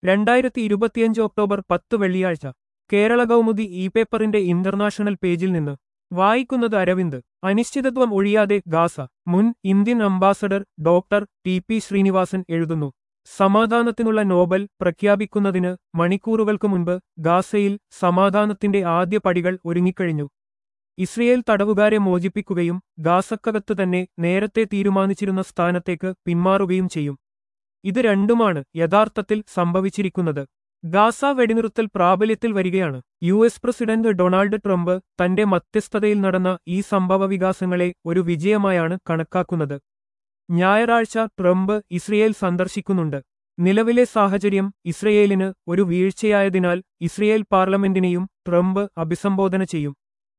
രണ്ടായിരത്തി ഇരുപത്തിയഞ്ച് ഒക്ടോബർ പത്ത് വെള്ളിയാഴ്ച കേരള കൗമുദി ഇ പേപ്പറിന്റെ ഇന്റർനാഷണൽ പേജിൽ നിന്ന് വായിക്കുന്നത് അരവിന്ദ് അനിശ്ചിതത്വം ഒഴിയാതെ ഗാസ മുൻ Indian ambassador doctor T P Srinivasan എഴുതുന്നു സമാധാനത്തിനുള്ള നോബൽ പ്രഖ്യാപിക്കുന്നതിന് മണിക്കൂറുകൾക്ക് മുൻപ് ഗാസയിൽ സമാധാനത്തിന്റെ ആദ്യ പടികൾ ഒരുങ്ങിക്കഴിഞ്ഞു ഇസ്രയേൽ തടവുകാരെ മോചിപ്പിക്കുകയും ഗാസക്കകത്ത് തന്നെ നേരത്തെ തീരുമാനിച്ചിരുന്ന സ്ഥാനത്തേക്ക് പിന്മാറുകയും ചെയ്യും ഇത് രണ്ടുമാണ് യഥാർത്ഥത്തിൽ സംഭവിച്ചിരിക്കുന്നത് ഗാസ വെടിനിർത്തൽ പ്രാബല്യത്തിൽ വരികയാണ് U S president Donald Trump തന്റെ മധ്യസ്ഥതയിൽ നടന്ന ഈ സംഭവവികാസങ്ങളെ ഒരു വിജയമായാണ് കണക്കാക്കുന്നത് ഞായറാഴ്ച ട്രംപ് ഇസ്രയേൽ സന്ദർശിക്കുന്നുണ്ട് നിലവിലെ സാഹചര്യം ഇസ്രയേലിന് ഒരു വീഴ്ചയായതിനാൽ ഇസ്രയേൽ പാർലമെന്റിനെയും ട്രംപ് അഭിസംബോധന ചെയ്യും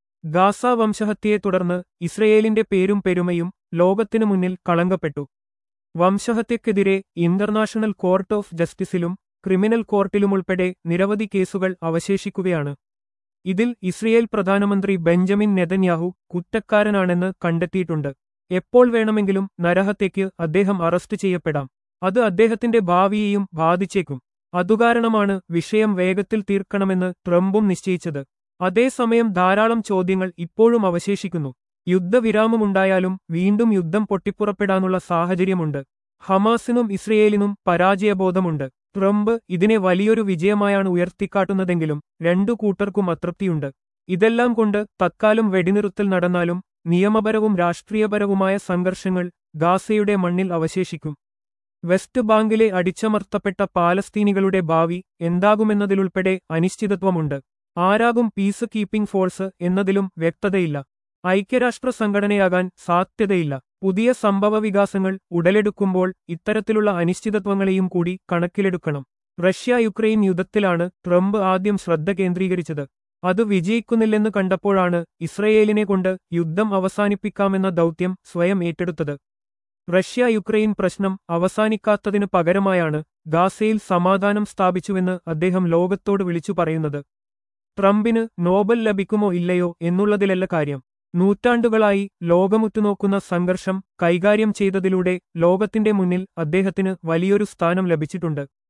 ഗാസ വംശഹത്യയെ തുടർന്ന് ഇസ്രയേലിന്റെ പേരും പെരുമയും ലോകത്തിനു മുന്നിൽ കളങ്കപ്പെട്ടു വംശഹത്യക്കെതിരെ ഇന്റർനാഷണൽ കോർട്ട് ഓഫ് ജസ്റ്റിസിലും ക്രിമിനൽ കോർട്ടിലുമുൾപ്പെടെ നിരവധി കേസുകൾ അവശേഷിക്കുകയാണ് ഇതിൽ ഇസ്രയേൽ പ്രധാനമന്ത്രി ബെഞ്ചമിൻ നെതന്യാഹു കുറ്റക്കാരനാണെന്ന് കണ്ടെത്തിയിട്ടുണ്ട് എപ്പോൾ വേണമെങ്കിലും നരഹത്യയ്ക്ക് അദ്ദേഹം അറസ്റ്റ് ചെയ്യപ്പെടാം അത് അദ്ദേഹത്തിന്റെ ഭാവിയെയും ബാധിച്ചേക്കും അതുകാരണമാണ് വിഷയം വേഗത്തിൽ തീർക്കണമെന്ന് ട്രംപും നിശ്ചയിച്ചത് അതേസമയം ധാരാളം ചോദ്യങ്ങൾ ഇപ്പോഴും അവശേഷിക്കുന്നു യുദ്ധവിരാമമുണ്ടായാലും വീണ്ടും യുദ്ധം പൊട്ടിപ്പുറപ്പെടാനുള്ള സാഹചര്യമുണ്ട് ഹമാസിനും ഇസ്രയേലിനും പരാജയബോധമുണ്ട് ട്രംപ് ഇതിനെ വലിയൊരു വിജയമായാണ് ഉയർത്തിക്കാട്ടുന്നതെങ്കിലും രണ്ടു കൂട്ടർക്കും അതൃപ്തിയുണ്ട് ഇതെല്ലാം കൊണ്ട് തത്കാലം വെടിനിറുത്തൽ നടന്നാലും നിയമപരവും രാഷ്ട്രീയപരവുമായ സംഘർഷങ്ങൾ ഗാസയുടെ മണ്ണിൽ അവശേഷിക്കും വെസ്റ്റ് ബാങ്കിലെ അടിച്ചമർത്തപ്പെട്ട പാലസ്തീനികളുടെ ഭാവി എന്താകുമെന്നതിലുൾപ്പെടെ അനിശ്ചിതത്വമുണ്ട് ആരാകും പീസ് കീപ്പിംഗ് ഫോഴ്സ് എന്നതിലും വ്യക്തതയില്ല ഐക്യരാഷ്ട്ര സംഘടനയാകാൻ സാധ്യതയില്ല പുതിയ സംഭവവികാസങ്ങൾ ഉടലെടുക്കുമ്പോൾ ഇത്തരത്തിലുള്ള അനിശ്ചിതത്വങ്ങളെയും കൂടി കണക്കിലെടുക്കണം റഷ്യ യുക്രൈൻ യുദ്ധത്തിലാണ് ട്രംപ് ആദ്യം ശ്രദ്ധ കേന്ദ്രീകരിച്ചത് അത് വിജയിക്കുന്നില്ലെന്ന് കണ്ടപ്പോഴാണ് ഇസ്രയേലിനെ കൊണ്ട് യുദ്ധം അവസാനിപ്പിക്കാമെന്ന ദൗത്യം സ്വയം ഏറ്റെടുത്തത് റഷ്യ യുക്രൈൻ പ്രശ്നം അവസാനിക്കാത്തതിനു പകരമായാണ് ഗാസയിൽ സമാധാനം സ്ഥാപിച്ചുവെന്ന് അദ്ദേഹം ലോകത്തോട് വിളിച്ചു പറയുന്നത് ട്രംപിന് നോബൽ ലഭിക്കുമോ ഇല്ലയോ എന്നുള്ളതിലല്ല കാര്യം നൂറ്റാണ്ടുകളായി ലോകമുറ്റുനോക്കുന്ന സംഘർഷം കൈകാര്യം ചെയ്തതിലൂടെ ലോകത്തിന്റെ മുന്നിൽ അദ്ദേഹത്തിന് വലിയൊരു സ്ഥാനം ലഭിച്ചിട്ടുണ്ട്